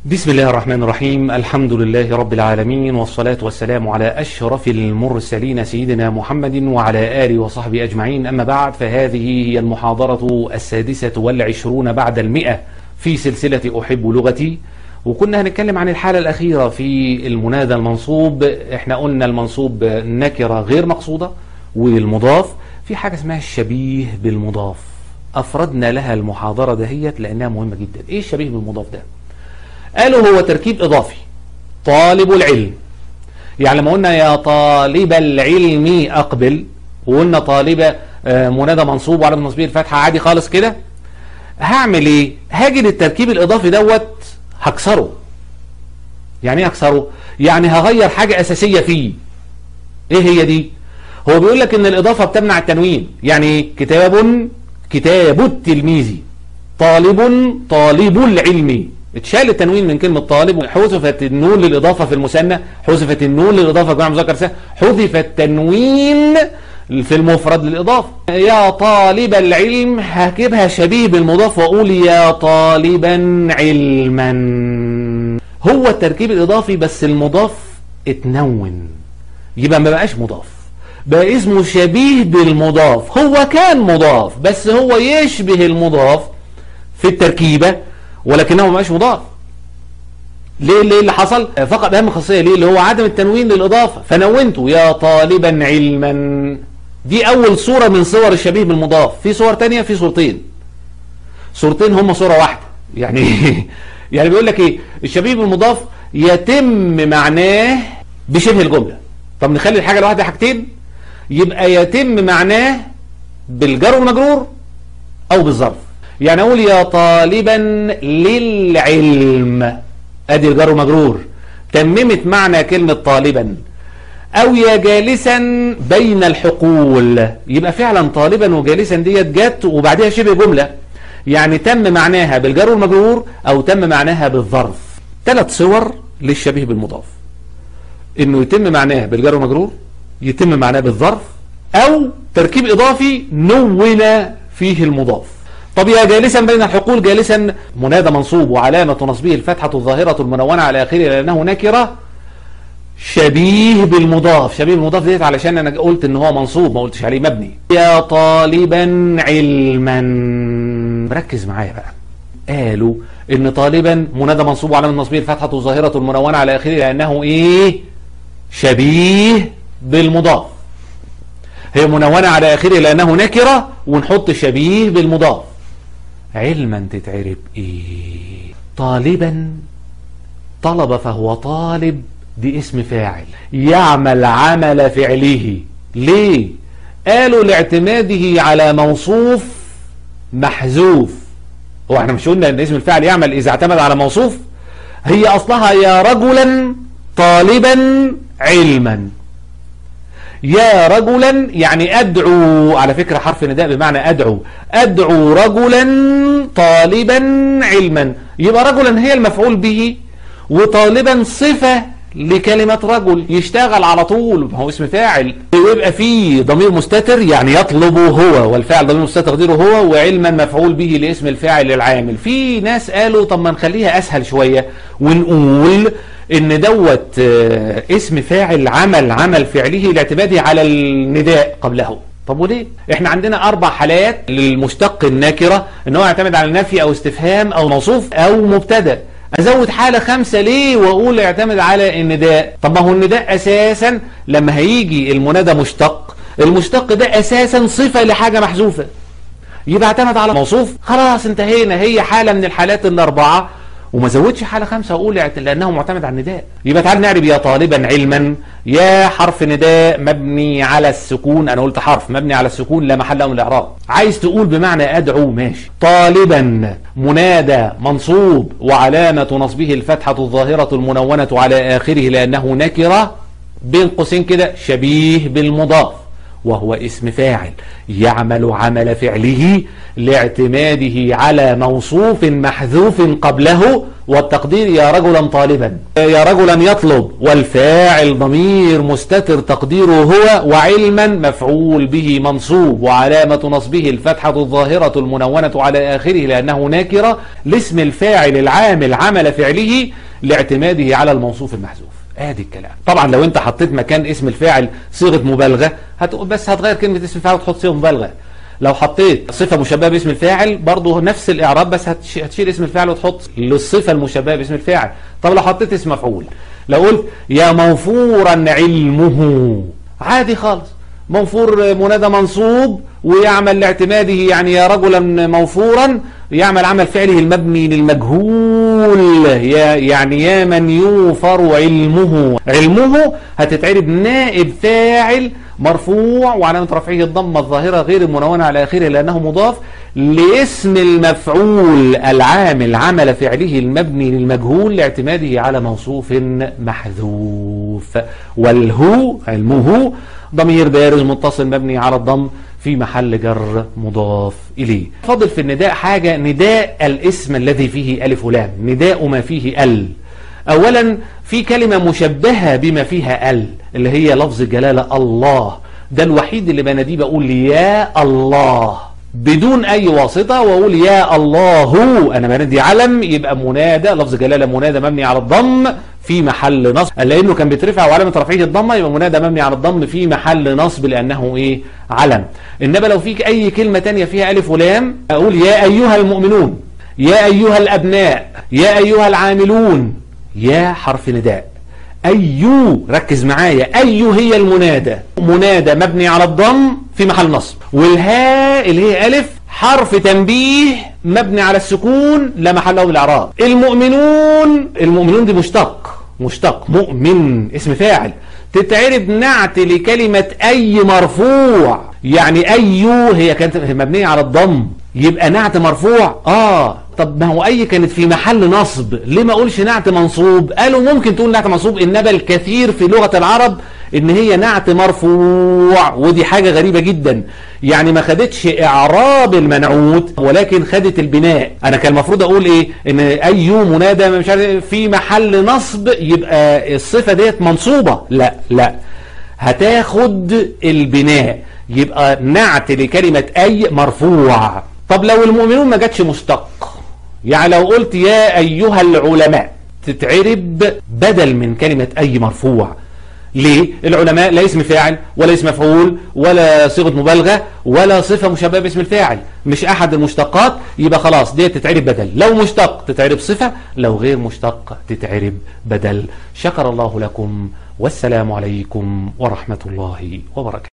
بسم الله الرحمن الرحيم الحمد لله رب العالمين والصلاة والسلام على أشرف المرسلين سيدنا محمد وعلى آله وصحبه أجمعين أما بعد فهذه هي المحاضرة السادسة والعشرون بعد المئة في سلسلة أحب لغتي وكنا هنتكلم عن الحالة الأخيرة في المنادى المنصوب احنا قلنا المنصوب نكرة غير مقصودة والمضاف في حاجة اسمها الشبيه بالمضاف أفردنا لها المحاضرة دهيت لأنها مهمة جدا إيه الشبيه بالمضاف ده قالوا هو تركيب إضافي طالب العلم يعني لما قلنا يا طالب العلم أقبل وقلنا طالب منادى منصوب وعلى نصبيه الفتحة عادي خالص كده هعمل ايه هاجي للتركيب الإضافي دوت هكسره يعني ايه هكسره يعني هغير حاجة أساسية فيه ايه هي دي هو بيقول لك ان الإضافة بتمنع التنوين يعني كتاب كتاب التلميذ طالب طالب العلم اتشال التنوين من كلمة طالب حذفت النون للإضافة في المثنى حذفت النون للإضافة في جمع مذكر سالم حذف التنوين في المفرد للإضافة يا طالب العلم هكتبها شبيه بالمضاف وأقول يا طالبا علما هو التركيب الإضافي بس المضاف اتنون يبقى ما بقاش مضاف بقى اسمه شبيه بالمضاف هو كان مضاف بس هو يشبه المضاف في التركيبة ولكنه ما بقاش مضاف ليه ليه اللي حصل فقط اهم خاصيه ليه اللي هو عدم التنوين للاضافه فنونته يا طالبا علما دي اول صوره من صور الشبيه بالمضاف في صور تانية في صورتين صورتين هم صوره واحده يعني يعني بيقول لك ايه الشبيه بالمضاف يتم معناه بشبه الجمله طب نخلي الحاجه الواحده حاجتين يبقى يتم معناه بالجر والمجرور او بالظرف يعني اقول يا طالبا للعلم ادي الجر ومجرور تممت معنى كلمة طالبا او يا جالسا بين الحقول يبقى فعلا طالبا وجالسا ديت جت وبعدها شبه جملة يعني تم معناها بالجر والمجرور او تم معناها بالظرف ثلاث صور للشبيه بالمضاف انه يتم معناه بالجر والمجرور يتم معناه بالظرف او تركيب اضافي نون فيه المضاف طب يا جالسا بين الحقول جالسا منادى منصوب وعلامة نصبه الفتحة الظاهرة المنونة على آخره لأنه نكرة شبيه بالمضاف شبيه بالمضاف ديت علشان أنا قلت إن هو منصوب ما قلتش عليه مبني يا طالبا علما ركز معايا بقى قالوا إن طالبا منادى منصوب وعلامة نصبه الفتحة الظاهرة المنونة على آخره لأنه إيه شبيه بالمضاف هي منونة على آخره لأنه نكرة ونحط شبيه بالمضاف علما تتعرب ايه طالبا طلب فهو طالب دي اسم فاعل يعمل عمل فعله ليه قالوا لاعتماده على موصوف محذوف هو احنا مش قلنا ان اسم الفاعل يعمل اذا اعتمد على موصوف هي اصلها يا رجلا طالبا علما يا رجلا يعني أدعو على فكرة حرف نداء بمعنى أدعو أدعو رجلا طالبا علما يبقى رجلا هي المفعول به وطالبا صفة لكلمة رجل يشتغل على طول هو اسم فاعل ويبقى فيه ضمير مستتر يعني يطلب هو والفاعل ضمير مستتر تقديره هو وعلما مفعول به لاسم الفاعل العامل في ناس قالوا طب ما نخليها أسهل شوية ونقول ان دوت اسم فاعل عمل عمل فعله لاعتماده على النداء قبله طب وليه احنا عندنا اربع حالات للمشتق النكرة ان هو يعتمد على نفي او استفهام او موصوف او مبتدا ازود حالة خمسة ليه واقول يعتمد على النداء طب ما هو النداء اساسا لما هيجي المنادى مشتق المشتق ده اساسا صفة لحاجة محذوفة يبقى اعتمد على موصوف خلاص انتهينا هي حالة من الحالات الاربعة وما زودش حالة خمسة أقول لأنه معتمد على النداء يبقى تعال نعرب يا طالبا علما يا حرف نداء مبني على السكون أنا قلت حرف مبني على السكون لا محل له من الإعراب عايز تقول بمعنى أدعو ماشي طالبا منادى منصوب وعلامة نصبه الفتحة الظاهرة المنونة على آخره لأنه نكرة بين قوسين كده شبيه بالمضاف وهو اسم فاعل يعمل عمل فعله لاعتماده على موصوف محذوف قبله والتقدير يا رجلا طالبا يا رجلا يطلب والفاعل ضمير مستتر تقديره هو وعلما مفعول به منصوب وعلامة نصبه الفتحة الظاهرة المنونة على آخره لأنه ناكرة لاسم الفاعل العامل عمل فعله لاعتماده على الموصوف المحذوف ادي الكلام طبعا لو انت حطيت مكان اسم الفاعل صيغه مبالغه هتقول بس هتغير كلمه اسم الفاعل وتحط صيغه مبالغه لو حطيت صفه مشبهه باسم الفاعل برضه نفس الاعراب بس هتشيل اسم الفاعل وتحط للصفه المشبهه باسم الفاعل طب لو حطيت اسم مفعول لو قلت يا موفورا علمه عادي خالص موفور منادى منصوب ويعمل لاعتماده يعني يا رجلا موفورا يعمل عمل فعله المبني للمجهول يا يعني يا من يوفر علمه علمه هتتعرب نائب فاعل مرفوع وعلامة رفعه الضمة الظاهرة غير المنونة على آخره لأنه مضاف لاسم المفعول العامل عمل فعله المبني للمجهول لاعتماده على موصوف محذوف والهو علمه ضمير بارز متصل مبني على الضم في محل جر مضاف إليه فضل في النداء حاجة نداء الاسم الذي فيه ألف ولام نداء ما فيه ال أولا في كلمة مشبهة بما فيها ال اللي هي لفظ جلالة الله ده الوحيد اللي بناديه بقول يا الله بدون اي واسطة واقول يا الله انا بنادي علم يبقى منادى لفظ جلالة منادى مبني على الضم في محل نصب لانه كان بيترفع وعلامة رفعه الضمة يبقى منادى مبني على الضم في محل نصب لانه ايه علم انما لو فيك اي كلمة تانية فيها الف ولام اقول يا ايها المؤمنون يا ايها الابناء يا ايها العاملون يا حرف نداء أيو ركز معايا أيو هي المنادى منادى مبني على الضم في محل نصب والهاء اللي هي ألف حرف تنبيه مبني على السكون لا محل له بالإعراب المؤمنون المؤمنون دي مشتق مشتق مؤمن اسم فاعل تتعرب نعت لكلمة أي مرفوع يعني أيو هي كانت مبنية على الضم يبقى نعت مرفوع آه طب ما هو أي كانت في محل نصب ليه ما أقولش نعت منصوب قالوا ممكن تقول نعت منصوب إنما الكثير في لغة العرب إن هي نعت مرفوع ودي حاجة غريبة جدا يعني ما خدتش إعراب المنعوت ولكن خدت البناء أنا كان المفروض أقول إيه إن أي منادى مش عارف في محل نصب يبقى الصفة ديت منصوبة لا لا هتاخد البناء يبقى نعت لكلمة أي مرفوع طب لو المؤمنون ما جاتش مشتق يعني لو قلت يا أيها العلماء تتعرب بدل من كلمة أي مرفوع ليه؟ العلماء لا اسم فاعل ولا اسم مفعول ولا صيغة مبالغة ولا صفة مشابهة باسم الفاعل مش أحد المشتقات يبقى خلاص دي تتعرب بدل لو مشتق تتعرب صفة لو غير مشتق تتعرب بدل شكر الله لكم والسلام عليكم ورحمة الله وبركاته